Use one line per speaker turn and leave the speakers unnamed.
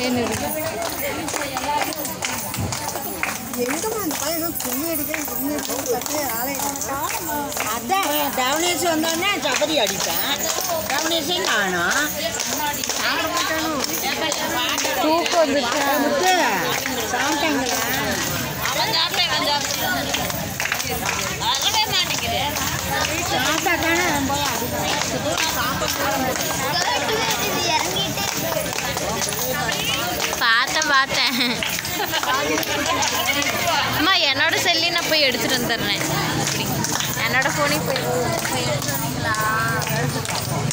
நின்று இருக்கு
எங்கம்மா அந்த பையன் கும்மி அடிக்கிறேன் கும்மி அடிக்கிறேன் கத்திலே ஆளே
அதான் தவணேஷ் வந்தோடனே சபரி அடிப்பேன் தவணேஷையும் காணும்
தூக்கம் வந்துருச்சா
முத்து சாப்பிட்டாங்களா சாப்பிட்டா தானே ரொம்ப
பார்த்தேன் பார்த்தேன் அம்மா என்னோட செல்லி நான் போய் எடுத்துட்டு வந்துடுறேன் என்னோட ஃபோனையும் போய் போய் எடுத்து வந்தீங்களா